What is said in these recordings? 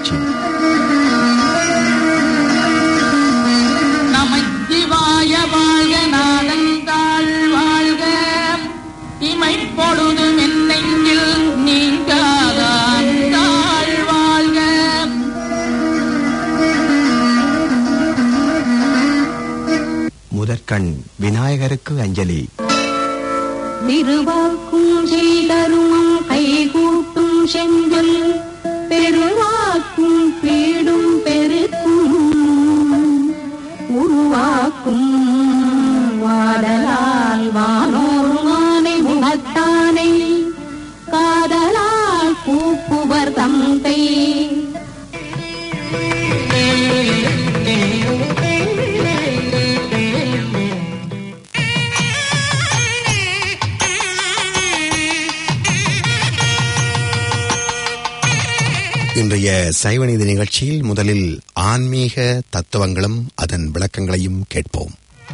நிகழ்ச்சி நமச்சிவாய வாழ்க நாதந்தாள் வாழ்க இமைப்பொழுதும் என் நெஞ்சில் நீங்காதான் தாழ் வாழ்க முதற்கண் விநாயகருக்கு அஞ்சலி திருவாக்கும் செய்தருமம் கைகூட்டும் செஞ்சொல் பெருவாக்கும் பீடும் பெருக்கும் உருவாக்கும் வாடலால் வானோருமானை முகத்தானை காதலால் கூப்புவர் தந்தை இன்றைய சைவநீதி நிகழ்ச்சியில் முதலில் ஆன்மீக தத்துவங்களும் அதன் விளக்கங்களையும் கேட்போம்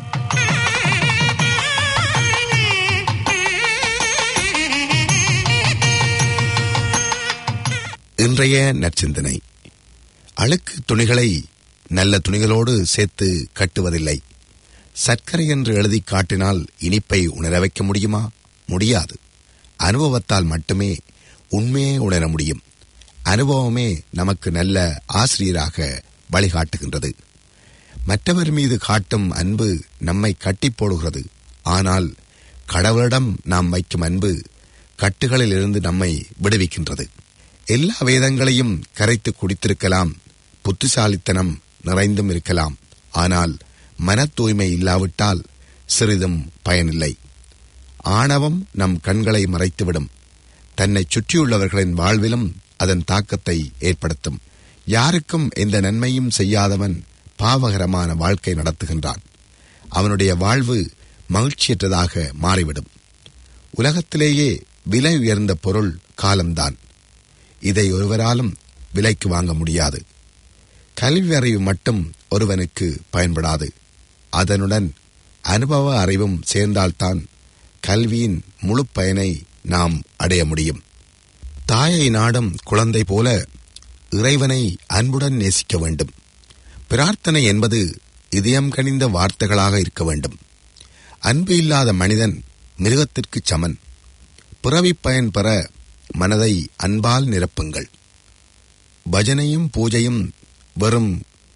இன்றைய நற்சிந்தனை அழுக்கு துணிகளை நல்ல துணிகளோடு சேர்த்து கட்டுவதில்லை சர்க்கரை என்று எழுதி காட்டினால் இனிப்பை உணர வைக்க முடியுமா முடியாது அனுபவத்தால் மட்டுமே உண்மையே உணர முடியும் அனுபவமே நமக்கு நல்ல ஆசிரியராக வழிகாட்டுகின்றது மற்றவர் மீது காட்டும் அன்பு நம்மை கட்டி போடுகிறது ஆனால் கடவுளிடம் நாம் வைக்கும் அன்பு கட்டுகளில் இருந்து நம்மை விடுவிக்கின்றது எல்லா வேதங்களையும் கரைத்து குடித்திருக்கலாம் புத்திசாலித்தனம் நிறைந்தும் இருக்கலாம் ஆனால் மன தூய்மை இல்லாவிட்டால் சிறிதும் பயனில்லை ஆணவம் நம் கண்களை மறைத்துவிடும் தன்னை சுற்றியுள்ளவர்களின் வாழ்விலும் அதன் தாக்கத்தை ஏற்படுத்தும் யாருக்கும் எந்த நன்மையும் செய்யாதவன் பாவகரமான வாழ்க்கை நடத்துகின்றான் அவனுடைய வாழ்வு மகிழ்ச்சியற்றதாக மாறிவிடும் உலகத்திலேயே விலை உயர்ந்த பொருள் காலம்தான் இதை ஒருவராலும் விலைக்கு வாங்க முடியாது கல்வி அறிவு மட்டும் ஒருவனுக்கு பயன்படாது அதனுடன் அனுபவ அறிவும் சேர்ந்தால்தான் கல்வியின் முழு பயனை நாம் அடைய முடியும் தாயை நாடும் குழந்தை போல இறைவனை அன்புடன் நேசிக்க வேண்டும் பிரார்த்தனை என்பது இதயம் கனிந்த வார்த்தைகளாக இருக்க வேண்டும் அன்பு இல்லாத மனிதன் மிருகத்திற்கு சமன் பிறவிப் பயன் பெற மனதை அன்பால் நிரப்புங்கள் பஜனையும் பூஜையும் வெறும்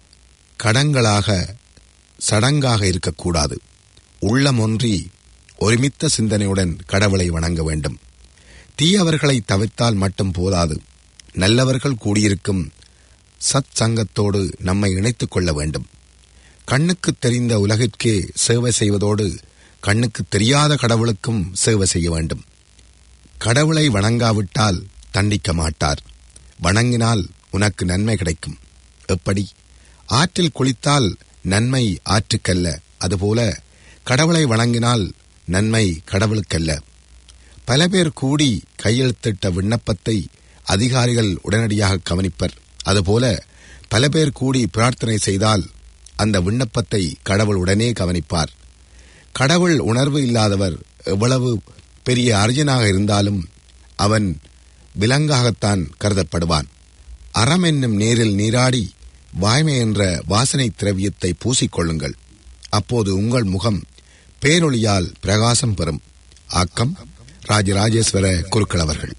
கடங்களாக சடங்காக இருக்கக்கூடாது உள்ளமொன்றி ஒருமித்த சிந்தனையுடன் கடவுளை வணங்க வேண்டும் தீயவர்களை தவிர்த்தால் மட்டும் போதாது நல்லவர்கள் கூடியிருக்கும் சத் சங்கத்தோடு நம்மை இணைத்துக் கொள்ள வேண்டும் கண்ணுக்கு தெரிந்த உலகிற்கே சேவை செய்வதோடு கண்ணுக்கு தெரியாத கடவுளுக்கும் சேவை செய்ய வேண்டும் கடவுளை வணங்காவிட்டால் தண்டிக்க மாட்டார் வணங்கினால் உனக்கு நன்மை கிடைக்கும் எப்படி ஆற்றில் குளித்தால் நன்மை ஆற்றுக்கல்ல அதுபோல கடவுளை வணங்கினால் நன்மை கடவுளுக்கல்ல பல பேர் கூடி கையெழுத்திட்ட விண்ணப்பத்தை அதிகாரிகள் உடனடியாக கவனிப்பர் அதுபோல பல பேர் கூடி பிரார்த்தனை செய்தால் அந்த விண்ணப்பத்தை கடவுள் உடனே கவனிப்பார் கடவுள் உணர்வு இல்லாதவர் எவ்வளவு பெரிய அர்ஜனாக இருந்தாலும் அவன் விலங்காகத்தான் கருதப்படுவான் அறம் என்னும் நீரில் நீராடி வாய்மை என்ற வாசனை திரவியத்தை பூசிக்கொள்ளுங்கள் அப்போது உங்கள் முகம் பேரொளியால் பிரகாசம் பெறும் ஆக்கம் ராஜராஜேஸ்வர குருக்கள் அவர்கள்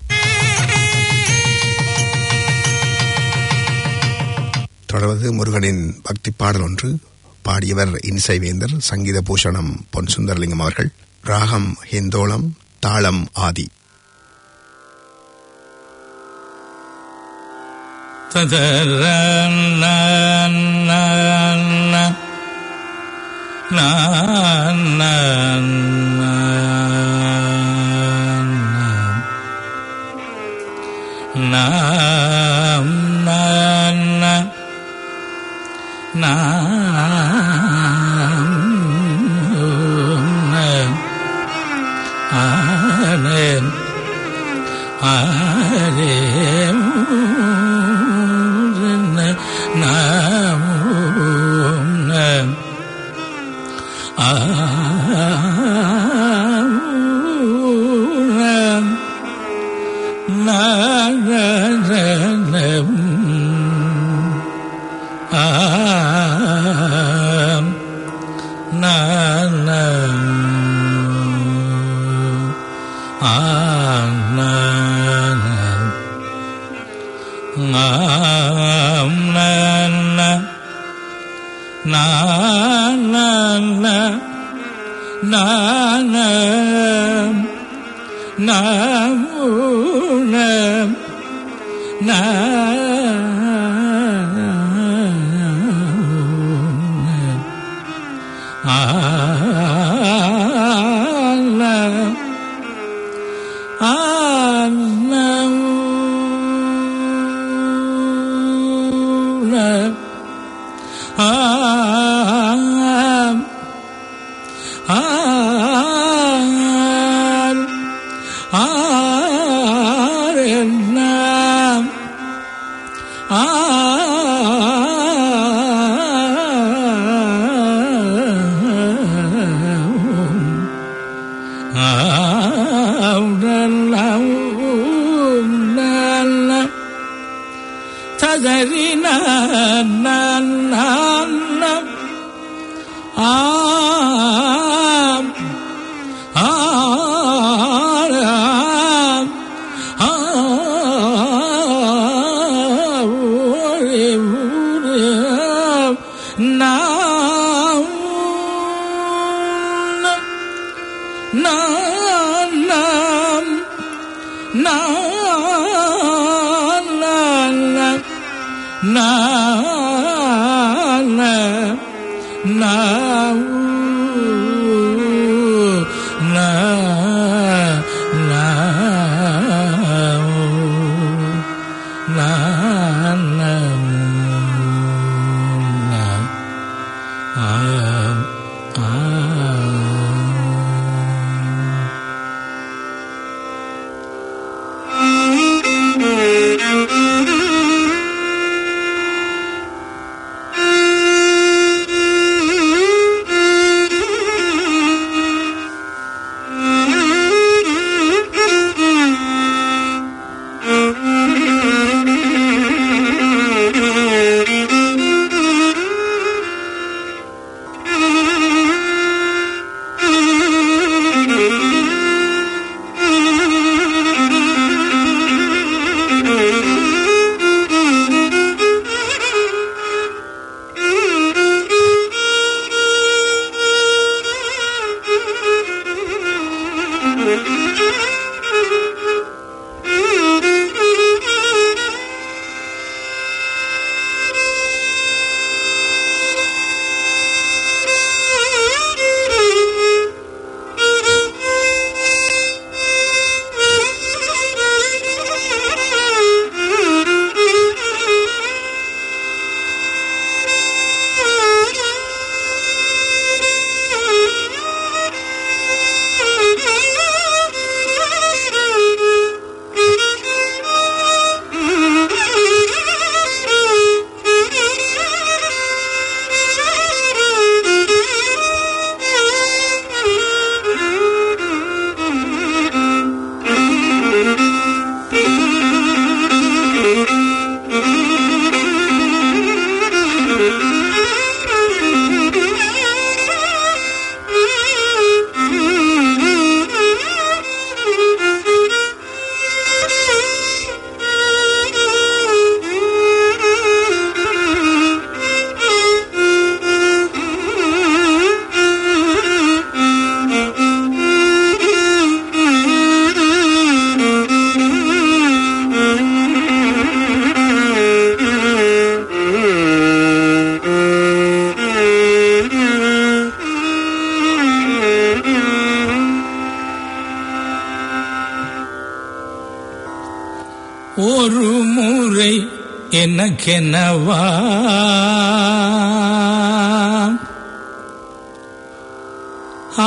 தொடர்வது முருகனின் பக்தி பாடல் ஒன்று பாடியவர் இன்சைவேந்தர் சங்கீத பூஷணம் பொன் சுந்தரலிங்கம் அவர்கள் ராகம் ஹிந்தோளம் தாளம் ஆதி na na na na ஆ நா, நா. ஆம், நா, நா. நா, நா, நா. நா, நா. நா, ஊ, நா. நா, ஆ, நா. ஆ, நா, நா. ஆம் ஆம் ஆரெல்லாம் ஆம் தகரின ஆம் ஆம் ஊரே ஊரே நாம் நாம் நாம் நாம் நாம் na na na na na na na na ah ah ஒரு முறை எனக்கெனவா ஆ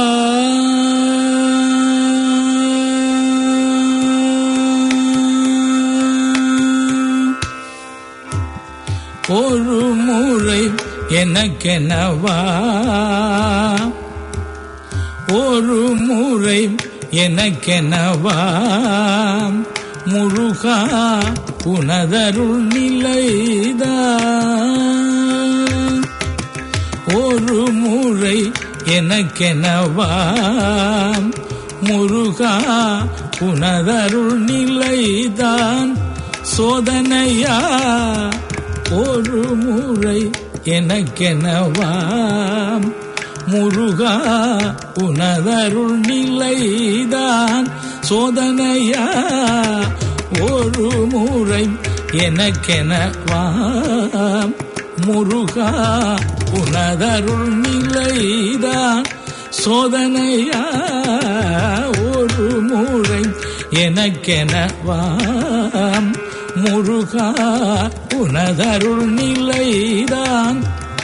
ஒரு முறை எனக்கெனவா ஒரு முறை எனக்கெனவா முருகா உனதருள் நிலைதான் ஒரு முறை எனக்கெனவா முருகா உனதருள் நிலைதான் சோதனையா ஒரு முறை எனக்கெனவாம் முருகா உனதருள் நிலைதான் சோதனையா ஒரு முறை எனக்கெனவாம் முருகா உனதருள் நிலைதான் சோதனையா ஒரு முறை எனக்கெனவாம் முருகா உனதருள் நிலைதான்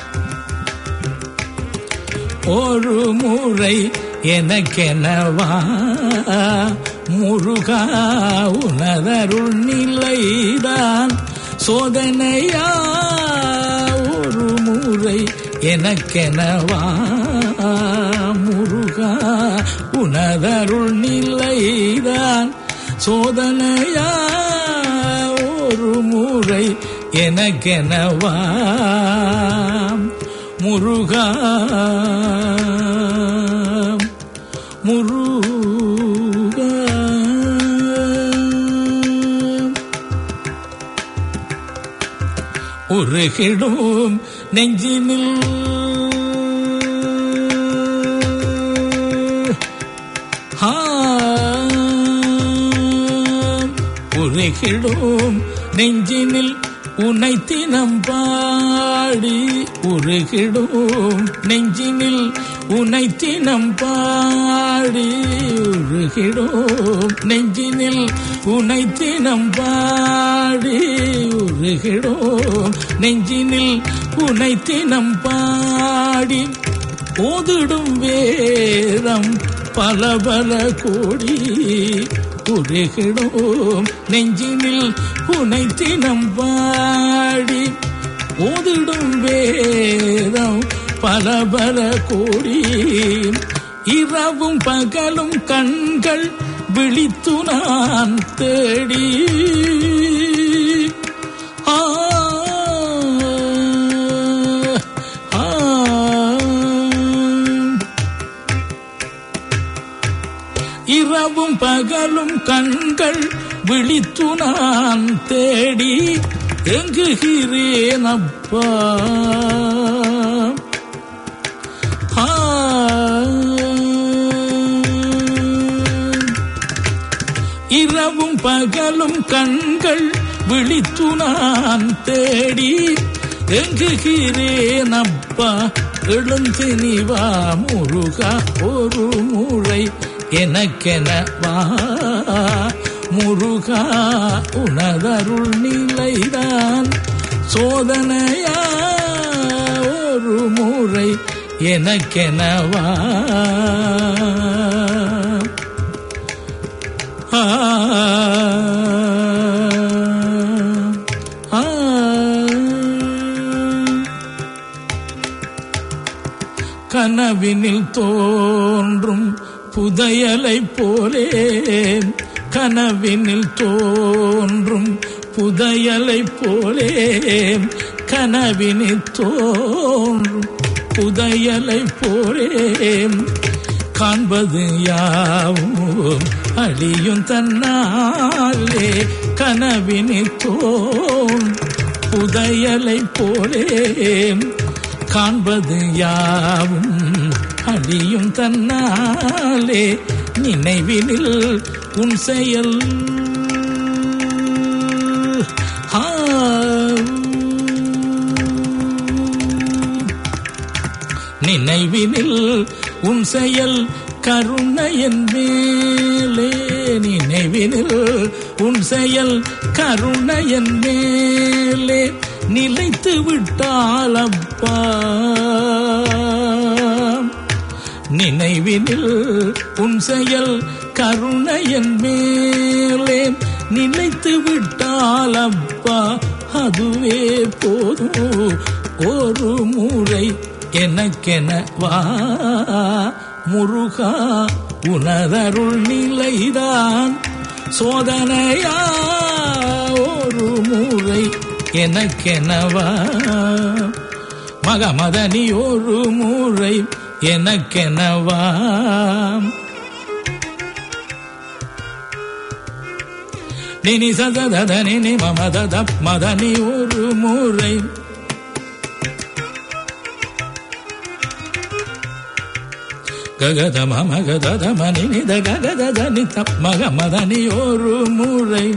ஒரு முறை எனக்கெனவா முருகா உனதருள் நிலைதான் சோதனையா ஒரு முறை எனக்கெனவா முருகா உனதருள் நிலைதான் சோதனையா ஒரு முறை எனக்கெனவா முருகா முருகா உருகிடும் நெஞ்சினில் ஆ, உருகிடும் நெஞ்சினில் உனை தினம் பாடி உருகிடும் நெஞ்சினில் உனை தினம் பாடி உருகிடும் நெஞ்சினில் உனை தினம் பாடி உருகிடும் நெஞ்சினில் உனை தினம் பாடி ஓதிடும் வேதம் பல பல கோடி உருகிடும் நெஞ்சினில் உனை தினம் பாடி ஓதிடும் வேதம் பல பல கோடி இரவும் பகலும் கண்கள் விழித்து நான் தேடி ஆ ஆ இரவும் பகலும் கண்கள் விழித்து நான் தேடி எங்குகிறேன் அப்பா ஆ. இரவும் பகலும் கண்கள் விழித்து நான் தேடி எங்குகிறேன் அப்பா எழுந்தினிவா முருகா ஒரு முறை எனக்கென வா முருகா உனதருள் நிலைதான் சோதனையா ஒரு முறை எனக்கெனவா ஆ ஆ கனவினில் தோன்றும் புதையலை போலே கனவினில் தோன்றும் புதையலை போலே கனவினில் தோன்றும் புதையலை போலே காண்பது யாவும் அழியும் தன்னாலே கனவினில் தோன் புதையலை போலே காண்பது யாவும் அழியும் தன்னாலே நினைவினில் உன் செயல் ஆ. நினைவினில் உன் செயல் கருணையன் மேலே நினைவினில் உன் செயல் கருணையன் மேலே நிலைத்து விட்டால் அப்பா நினைவினில் உன் செயல் கருணையன் மேலே நிலைத்து விட்டால் அப்பா அதுவே போதும் ஒரு முறை எனக்கென வா முருகா உனதருள் நிலைதான் சோதனையா ஒரு முறை எனக்கெனவா மகமதனி ஒரு முறை எனக்கெனவா நினி சதத நினி மமதத மதனி ஒரு முறை ககத மம கதத மணி நித ககத தனித மக மதனி ஒரு முறை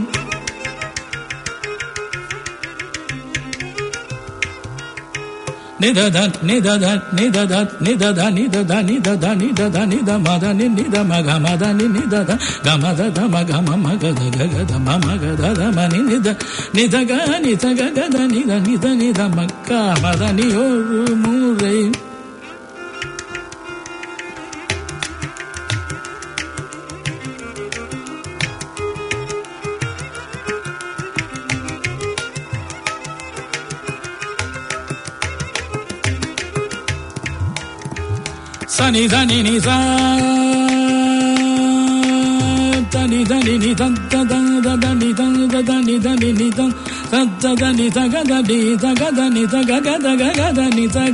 நிதத நிதத நிதத நிதத நிதத நிதத நிதத நித மத நி நித மக மத நி நிதத கமத மக மம கத ககத மம கத மணி நித நித க நித ககத நித நித நித மக்க மத நி ஒரு முறை சனி தனி நி சா தனி தனி நி தந்த தந்த தனி தந்த தனி தனி நி தந்த தத்த தனி தக தனி தக தனி தக கத கத நி தக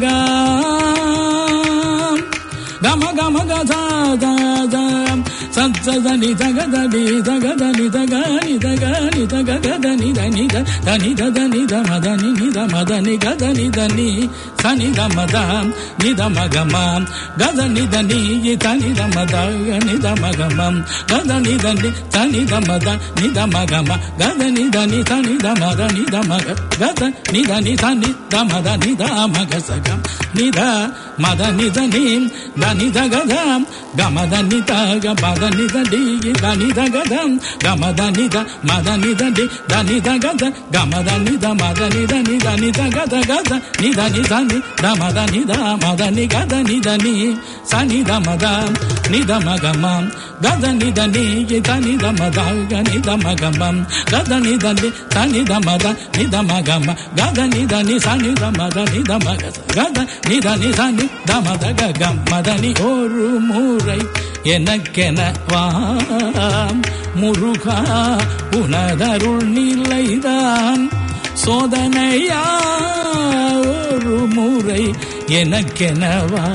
கம கம கத த சத்த தனி தக தனி தக தனி தக நி தக நி தக கத நி தனி த தனி த தனி த மத நி நி த மத நி கத நி தனி சனி த மத நி த மகம கத நி த நி தனி த மத நி த மகம கத நி த நி தனி த மத நி த மகம கத நி த நி தனி த மத நி த மக கத நி த நி தனி த மத நி த மக சகம் நி த மத நி த நி த நி த கத கம த நி த க பத நி த டி த நி த கத கம த நி த மத நி த டி த நி த கத கம த நி த மத நி த நி த நி த கத கத நி த நி த நி த மத நி த மத நி கத நி த நி ச நி த மத நி த மக ம கத நி த நி த நி த மத க நி த மக ம கத நி த நி த நி த மத நி த மக ம கத நி த நி ச நி த மத நி த மக ச கத நி த நி ச நி த மத க க மத நி ஒரு முறை எனக்கென வாம் முருகா உனதருள் நிலைதான் சோதனையா ஒரு முறை எனக்கெனவா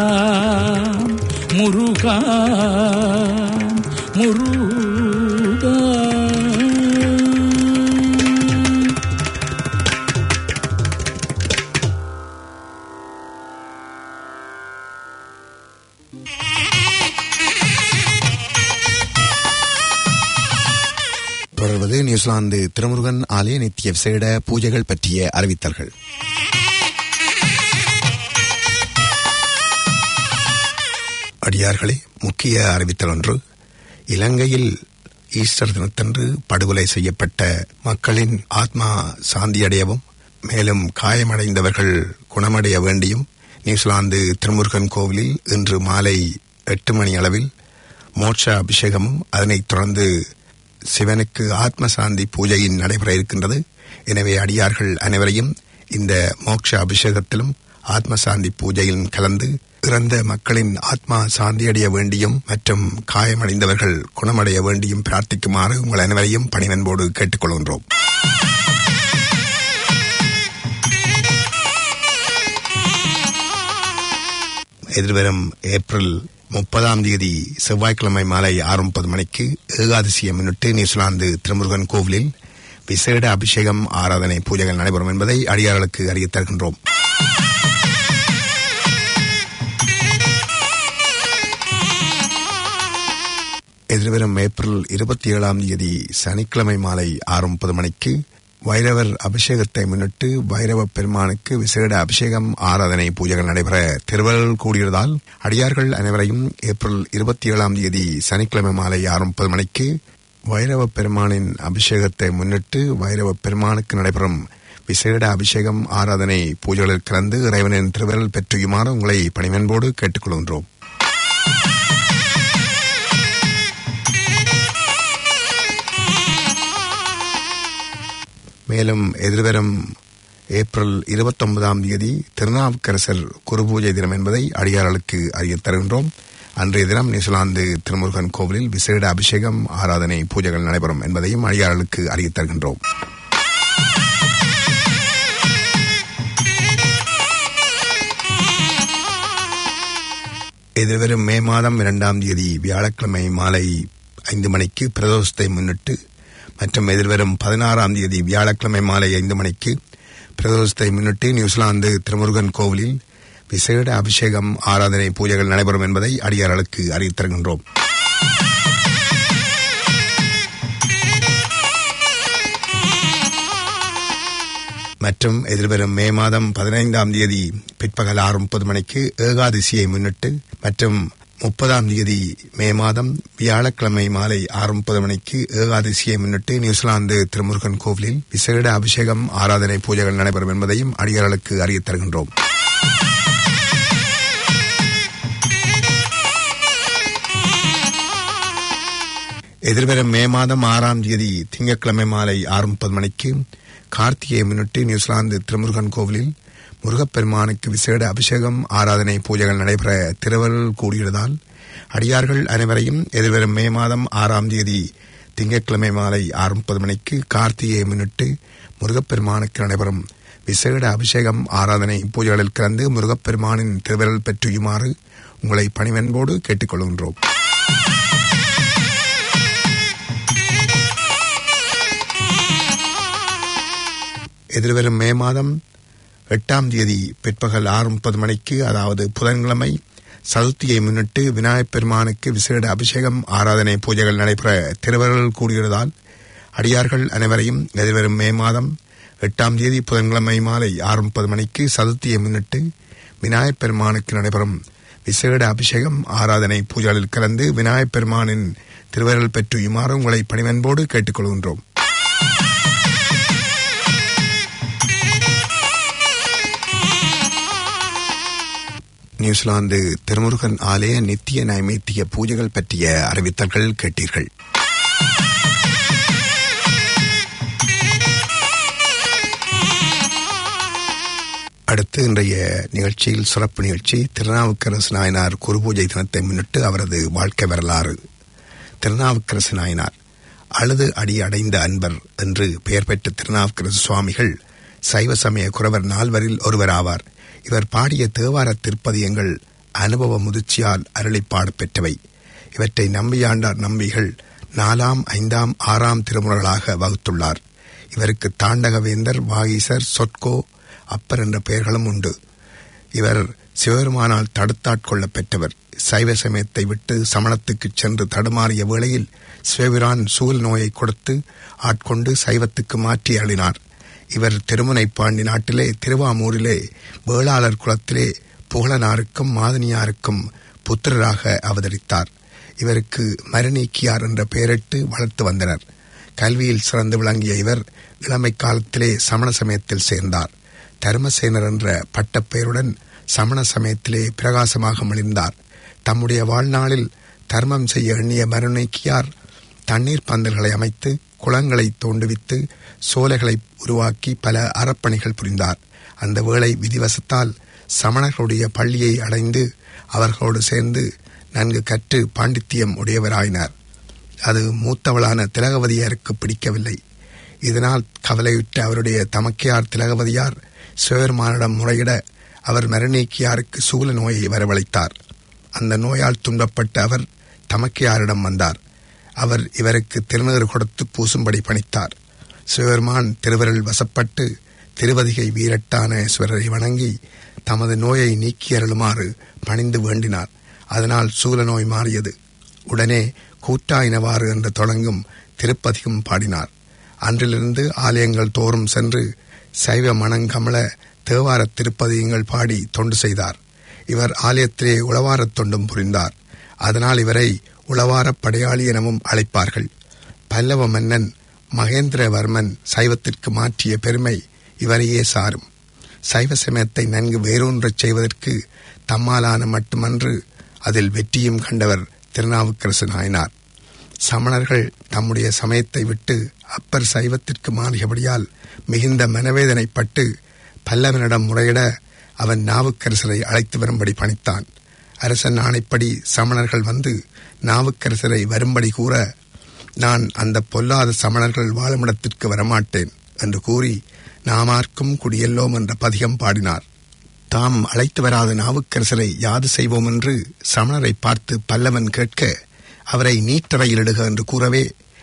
முருகா முருகா தொடர்வது நியூசிலாந்து திருமுருகன் ஆலய நித்திய விசேட பூஜைகள் பற்றிய அறிவித்தல்கள் அடியார்களே முக்கிய அறிவித்தல் ஒன்று இலங்கையில் ஈஸ்டர் தினத்தன்று படுகொலை செய்யப்பட்ட மக்களின் ஆத்மா சாந்தியடையவும் மேலும் காயமடைந்தவர்கள் குணமடைய வேண்டியும் நியூசிலாந்து திருமுருகன் கோவிலில் இன்று மாலை எட்டு மணி அளவில் மோட்ச அபிஷேகமும் அதனைத் தொடர்ந்து சிவனுக்கு ஆத்ம சாந்தி பூஜையின் நடைபெற இருக்கின்றது எனவே அடியார்கள் அனைவரையும் இந்த மோட்ச அபிஷேகத்திலும் ஆத்ம சாந்தி பூஜையில் கலந்து இறந்த மக்களின் ஆத்மா சாந்தியடைய வேண்டியும் மற்றும் காயமடைந்தவர்கள் குணமடைய வேண்டியும் பிரார்த்திக்குமாறு உங்கள் அனைவரையும் பணிவன்போடு கேட்டுக்கொள்கின்றோம் எதிர்வரும் ஏப்ரல் முப்பதாம் தேதி செவ்வாய்க்கிழமை மாலை ஆறு முப்பது மணிக்கு ஏகாதசியை முன்னிட்டு நியூசிலாந்து திருமுருகன் கோவிலில் விசேட அபிஷேகம் ஆராதனை பூஜைகள் நடைபெறும் என்பதை அடியார்களுக்கு அறியத் தருகின்றோம் எதிர்வரும் ஏப்ரல் இருபத்தி ஏழாம் தேதி சனிக்கிழமை மாலை ஆறு முப்பது மணிக்கு வைரவர் அபிஷேகத்தை முன்னிட்டு வைரவ பெருமானுக்கு விசேட அபிஷேகம் ஆராதனை பூஜைகள் நடைபெற திருவள்ளுவர் கூடியதால் அடியார்கள் அனைவரையும் ஏப்ரல் இருபத்தி ஏழாம் தேதி சனிக்கிழமை மாலை ஆறு முப்பது மணிக்கு வைரவ பெருமானின் அபிஷேகத்தை முன்னிட்டு வைரவ பெருமானுக்கு நடைபெறும் விசேட அபிஷேகம் ஆராதனை பூஜைகளில் கலந்து இறைவனின் திருவருள் பெற்றுயுமாறு உங்களை பணிவன்போடு கேட்டுக்கொள்கின்றோம் மேலும் எதிர்வரும் ஏப்ரல் இருபத்தொன்பதாம் தேதி திருநாவுக்கரசர் குருபூஜை தினம் என்பதை அடியார்களுக்கு அறியத் தருகின்றோம் அன்றைய தினம் நியூசிலாந்து திருமுருகன் கோவிலில் விசேட அபிஷேகம் ஆராதனை பூஜைகள் நடைபெறும் என்பதையும் அடியார்களுக்கு அறியத் தருகின்றோம் எதிர்வரும் மே மாதம் இரண்டாம் தேதி வியாழக்கிழமை மாலை ஐந்து மணிக்கு பிரதோஷத்தை முன்னிட்டு மற்றும் எதிர்வரும் பதினாறாம் தேதி வியாழக்கிழமை மாலை ஐந்து மணிக்கு பிரதோஷத்தை முன்னிட்டு நியூசிலாந்து திருமுருகன் கோவிலில் விசேட அபிஷேகம் ஆராதனை பூஜைகள் நடைபெறும் என்பதை அடியார்களுக்கு அறிவித்திருக்கின்றோம் மற்றும் எதிர்வரும் மே மாதம் பதினைந்தாம் தேதி பிற்பகல் ஆறு முப்பது மணிக்கு ஏகாதசியை முன்னிட்டு மற்றும் முப்பதாம் தேதி மே மாதம் வியாழக்கிழமை மாலை ஆறு முப்பது மணிக்கு ஏகாதசியை முன்னிட்டு நியூசிலாந்து திருமுருகன் கோவிலில் விசேட அபிஷேகம் ஆராதனை பூஜைகள் நடைபெறும் என்பதையும் அடியார்களுக்கு அறியத் தருகின்றோம் எதிர்வரும் மே மாதம் ஆறாம் தேதி திங்கட்கிழமை மாலை ஆறு முப்பது மணிக்கு கார்த்திகையை முன்னிட்டு நியூசிலாந்து திருமுருகன் கோவிலில் முருகப்பெருமானுக்கு விசேட அபிஷேகம் ஆராதனை பூஜைகள் நடைபெற திருவருள் கூடியதால் அடியார்கள் அனைவரையும் எதிர்வரும் மே மாதம் ஆறாம் தேதி திங்கட்கிழமை மாலை ஆறு முப்பது மணிக்கு கார்த்திகையை முன்னிட்டு முருகப்பெருமானுக்கு நடைபெறும் விசேட அபிஷேகம் ஆராதனை பூஜைகளில் கலந்து முருகப்பெருமானின் திருவிரல் பெற்றுயுமாறு உங்களை பணிவன்போடு கேட்டுக்கொள்கின்றோம் எதிர்வரும் மே மாதம் எட்டாம் தேதி பிற்பகல் ஆறு முப்பது மணிக்கு அதாவது புதன்கிழமை சதுர்த்தியை முன்னிட்டு விநாயகப் பெருமானுக்கு விசேட அபிஷேகம் ஆராதனை பூஜைகள் நடைபெற திருவருள் கூடுகிறதால் அடியார்கள் அனைவரையும் எதிர்வரும் மே மாதம் எட்டாம் தேதி புதன்கிழமை மாலை ஆறு முப்பது மணிக்கு சதுர்த்தியை முன்னிட்டு விநாயகப் பெருமானுக்கு நடைபெறும் விசேட அபிஷேகம் ஆராதனை பூஜைகளில் கலந்து விநாயகப் பெருமானின் திருவருள் பெற்று இம்மாறு உங்களை பணிவன்போடு கேட்டுக்கொள்கின்றோம் நியூசிலாந்து திருமுருகன் ஆலய நித்திய நைமித்திய பூஜைகள் பற்றிய அறிவித்தல்கள் கேட்டீர்கள் அடுத்து இன்றைய நிகழ்ச்சியில் சிறப்பு நிகழ்ச்சி திருநாவுக்கரசு நாயனார் குருபூஜை தினத்தை முன்னிட்டு அவரது வாழ்க்கை வரலாறு திருநாவுக்கரசு நாயனார் அழுது அடி அடைந்த அன்பர் என்று பெயர் பெற்ற திருநாவுக்கரசு சுவாமிகள் சைவ சமய குறவர் நால்வரில் ஒருவர் ஆவார் இவர் பாடிய தேவார திருப்பதியங்கள் அனுபவ முதிர்ச்சியால் அருளிப்பாடு பெற்றவை இவற்றை நம்பியாண்டார் நம்பிகள் நாலாம் ஐந்தாம் ஆறாம் திருமுறைகளாக வகுத்துள்ளார் இவருக்கு தாண்டகவேந்தர் வாகீசர் சொற்கோ அப்பர் என்ற பெயர்களும் உண்டு இவர் சிவபெருமானால் தடுத்தாட்கொள்ளப் பெற்றவர் சைவ சமயத்தை விட்டு சமணத்துக்கு சென்று தடுமாறிய வேளையில் சிவபிரான் சூல் நோயை கொடுத்து ஆட்கொண்டு சைவத்துக்கு மாற்றி அழினார் இவர் திருமுனைப்பாண்டி நாட்டிலே திருவாமூரிலே வேளாளர் குலத்திலே புகழனாருக்கும் மாதினியாருக்கும் புத்திரராக அவதரித்தார் இவருக்கு மருநீக்கியார் என்ற பெயரிட்டு வளர்த்து வந்தனர் கல்வியில் சிறந்து விளங்கிய இவர் இளமை காலத்திலே சமண சமயத்தில் சேர்ந்தார் தர்மசேனர் என்ற பட்டப்பெயருடன் சமண சமயத்திலே பிரகாசமாக மலிந்தார் தம்முடைய வாழ்நாளில் தர்மம் செய்ய எண்ணிய மருநீக்கியார் தண்ணீர் பந்தல்களை அமைத்து குளங்களை தோண்டுவித்து சோலைகளை உருவாக்கி பல அறப்பணிகள் புரிந்தார் அந்த வேளை விதிவசத்தால் சமணர்களுடைய பள்ளியை அடைந்து அவர்களோடு சேர்ந்து நன்கு கற்று பாண்டித்தியம் உடையவராயினார் அது மூத்தவளான திலகவதியாருக்கு பிடிக்கவில்லை இதனால் கவலையுற்ற அவருடைய தமக்கையார் திலகவதியார் சிவபெருமானிடம் முறையிட அவர் மரநீக்கியாருக்கு சூல நோயை வரவழைத்தார் அந்த நோயால் துன்பப்பட்ட அவர் தமக்கையாரிடம் வந்தார் அவர் இவருக்கு திருநீறு கொடுத்து பூசும்படி பணித்தார் சிவபெருமான் திருவருள் வசப்பட்டு திருவதிகை வீரட்டானேஸ்வரரை வணங்கி தமது நோயை நீக்கி அருளுமாறு பணிந்து வேண்டினார் அதனால் சூல நோய் மாறியது உடனே கூட்டாயினவாறு என்று தொடங்கும் திருப்பதியும் பாடினார் அன்றிலிருந்து ஆலயங்கள் தோறும் சென்று சைவ மணங்கமல தேவார திருப்பதியங்கள் பாடி தொண்டு செய்தார் இவர் ஆலயத்திலே உளவாரத் தொண்டும் புரிந்தார் அதனால் இவரை உளவாரப் படையாளி எனவும் அழைப்பார்கள் பல்லவ மன்னன் மகேந்திரவர்மன் சைவத்திற்கு மாற்றிய பெருமை இவரையே சாரும் சைவ சமயத்தை நன்கு வேரூன்றச் செய்வதற்கு தம்மாலான மட்டுமன்று அதில் வெற்றியும் கண்டவர் திருநாவுக்கரசு நாயனார் சமணர்கள் தம்முடைய சமயத்தை விட்டு அப்பர் சைவத்திற்கு மாறியபடியால் மிகுந்த மனவேதனைப்பட்டு பல்லவனிடம் முறையிட அவன் நாவுக்கரசரை அழைத்து வரும்படி பணித்தான் அரசன் ஆணைப்படி சமணர்கள் வந்து நாவுக்கரசரை வரும்படி கூற நான் அந்த பொல்லாத சமணர்கள் வாழுமிடத்திற்கு வரமாட்டேன் என்று கூறி நாமார்க்கும் குடியெல்லோம் என்ற பதிகம் பாடினார் தாம் அழைத்து வராத நாவுக்கரசரை யாது செய்வோம் என்று சமணரை பார்த்து பல்லவன் கேட்க அவரை நீட்டறையில் இடுக என்று கூறவே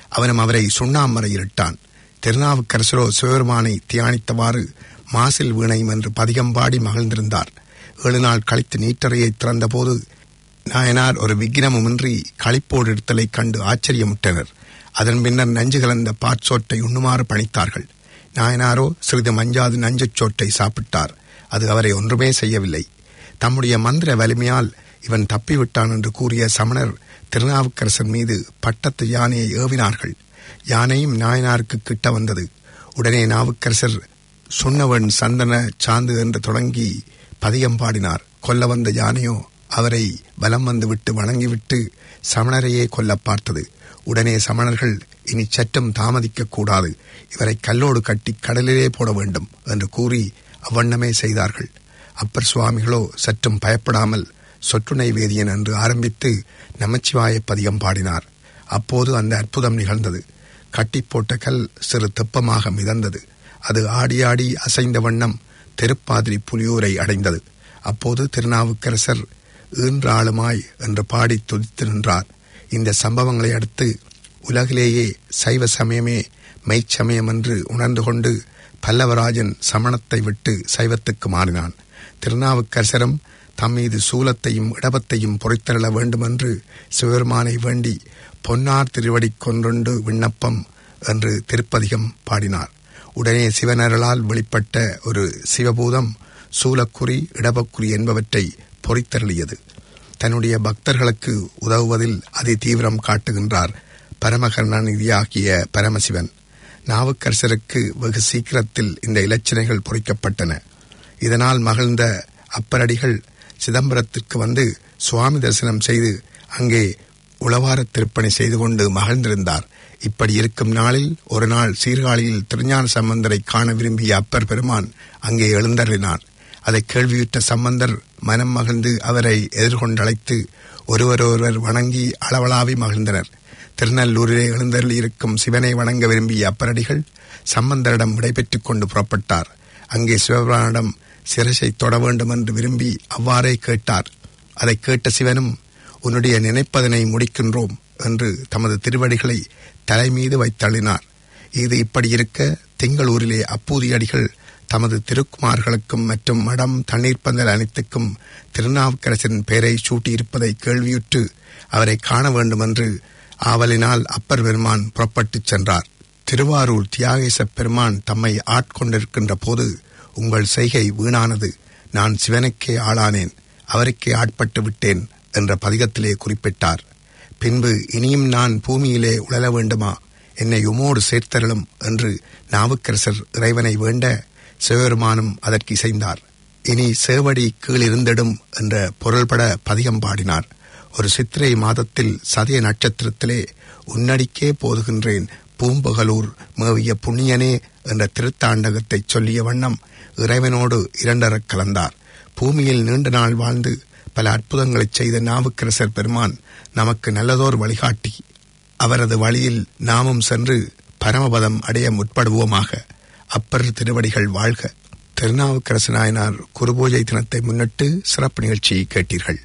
அவனும் அவரை சுண்ணாமரையில் இட்டான் திருநாவுக்கரசரோ சிவபெருமானை தியானித்தவாறு மாசில் வீணையும் என்று பதிகம்பாடி மகிழ்ந்திருந்தார் ஏழு நாள் கழித்து நீட்டறையை திறந்தபோது நாயனார் ஒரு விக்கிரமுமின்றி களிப்போடு எடுத்தலைக் கண்டு ஆச்சரியமுற்றனர் அதன் பின்னர் நஞ்சு கலந்த பாற்சோற்றை உண்ணுமாறு பணித்தார்கள் நாயனாரோ சிறிது மஞ்சாது நஞ்சுச் சோற்றை சாப்பிட்டார் அது அவரை ஒன்றுமே செய்யவில்லை தம்முடைய மந்திர வலிமையால் இவன் தப்பிவிட்டான் என்று கூறிய சமணர் திருநாவுக்கரசர் மீது பட்டத்து யானையை ஏவினார்கள் யானையும் நாயனாருக்கு கிட்ட வந்தது உடனே நாவுக்கரசர் சுண்ணவன் சந்தன சாந்து என்று தொடங்கி பதியம் பாடினார் கொல்ல வந்த யானையோ அவரை வலம் வந்து விட்டு வணங்கிவிட்டு சமணரையே கொல்ல பார்த்தது உடனே சமணர்கள் இனி சற்றும் தாமதிக்க கூடாது இவரை கல்லோடு கட்டி கடலிலே போட வேண்டும் என்று கூறி அவ்வண்ணமே செய்தார்கள் அப்பர் சுவாமிகளோ சற்றும் பயப்படாமல் சொற்றுணை வேதியன் என்று ஆரம்பித்து நமச்சிவாய பதியம் பாடினார் அப்போது அந்த அற்புதம் நிகழ்ந்தது கட்டி போட்ட கல் சிறு தெப்பமாக மிதந்தது அது ஆடி ஆடி அசைந்த வண்ணம் திருப்பாதிரி புலியூரை அடைந்தது அப்போது திருநாவுக்கரசர் ஈன்றாளுமாய் என்று பாடி துதித்து நின்றார் இந்த சம்பவங்களை அடுத்து உலகிலேயே சைவ சமயமே மெய்ச்சமயம் என்று உணர்ந்து கொண்டு பல்லவராஜன் சமணத்தை விட்டு சைவத்துக்கு மாறினான் திருநாவுக்கரசரும் தம் மீது சூலத்தையும் இடபத்தையும் பொறைத்தருள வேண்டுமென்று சிவபெருமானை வேண்டி பொன்னார் திருவடி கொன்றொண்டு விண்ணப்பம் என்று திருப்பதிகம் பாடினார் உடனே சிவனருளால் வெளிப்பட்ட ஒரு சிவபூதம் சூலக்குறி இடபக்குறி என்பவற்றை பொறித்தருளியது தன்னுடைய பக்தர்களுக்கு உதவுவதில் அதி தீவிரம் காட்டுகின்றார் பரமகருணாநிதியாகிய பரமசிவன் நாவுக்கரசருக்கு வெகு சீக்கிரத்தில் இந்த இலச்சினைகள் பொறிக்கப்பட்டன இதனால் மகிழ்ந்த அப்பரடிகள் சிதம்பரத்திற்கு வந்து சுவாமி தரிசனம் செய்து அங்கே உளவார திருப்பணி செய்து கொண்டு மகிழ்ந்திருந்தார் இப்படி இருக்கும் நாளில் ஒரு நாள் சீர்காழியில் திருஞான சம்பந்தரை காண விரும்பிய அப்பர் பெருமான் அங்கே எழுந்தருளினார் அதை கேள்வியுற்ற சம்பந்தர் மனம் மகிழ்ந்து அவரை எதிர்கொண்டழைத்து ஒருவரொருவர் வணங்கி அளவலாவி மகிழ்ந்தனர் திருநல்லூரிலே எழுந்தருளி இருக்கும் சிவனை வணங்க விரும்பிய அப்பரடிகள் சம்பந்தரிடம் விடைபெற்றுக் கொண்டு புறப்பட்டார் அங்கே சிவபிரானிடம் சிரசை தொட வேண்டும் என்று விரும்பி அவ்வாறே கேட்டார் அதை கேட்ட சிவனும் உன்னுடைய நினைப்பதனை முடிக்கின்றோம் என்று தமது திருவடிகளை தலைமீது வைத்தள்ளினார் இது இப்படி இருக்க திங்களூரிலே அப்பூதியடிகள் தமது திருக்குமார்களுக்கும் மற்றும் மடம் தண்ணீர் பந்தல் அனைத்துக்கும் திருநாவுக்கரசரின் பெயரை சூட்டியிருப்பதை கேள்வியுற்று அவரை காண வேண்டுமென்று ஆவலினால் அப்பர் பெருமான் புறப்பட்டுச் சென்றார் திருவாரூர் தியாகேச பெருமான் தம்மை ஆட்கொண்டிருக்கின்ற போது உங்கள் செய்கை வீணானது நான் சிவனுக்கே ஆளானேன் அவருக்கே ஆட்பட்டு விட்டேன் என்ற பதிகத்திலே குறிப்பிட்டார் பின்பு இனியும் நான் பூமியிலே உழல வேண்டுமா என்னை உமோடு சேர்த்தருளும் என்று நாவுக்கரசர் இறைவனை வேண்ட சிவபெருமானும் அதற்கு இசைந்தார் இனி சேவடி கீழிருந்திடும் என்ற பொருள்பட பதிகம் பாடினார் ஒரு சித்திரை மாதத்தில் சதய நட்சத்திரத்திலே உன்னடிக்கே போதுகின்றேன் பூம்பகலூர் மேவிய புண்ணியனே என்ற திருத்தாண்டகத்தைச் சொல்லிய வண்ணம் இறைவனோடு இரண்டரக் கலந்தார் பூமியில் நீண்ட நாள் வாழ்ந்து பல அற்புதங்களைச் செய்த நாவுக்கரசர் பெருமான் நமக்கு நல்லதோர் வழிகாட்டி அவரது வழியில் நாமும் சென்று பரமபதம் அடைய முற்படுவோமாக அப்பர் திருவடிகள் வாழ்க திருநாவுக்கரசு நாயனார் குருபூஜை தினத்தை முன்னிட்டு சிறப்பு நிகழ்ச்சியை கேட்டீர்கள்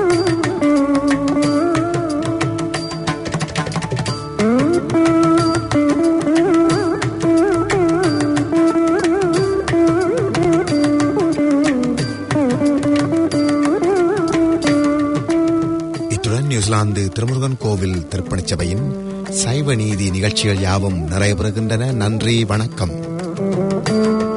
இத்துடன் நியூசிலாந்து திருமுருகன் கோவில் திருப்பணிச் சபையின் சைவ நீதி நிகழ்ச்சிகள் யாவும் நிறைவு பெறுகின்றன நன்றி வணக்கம்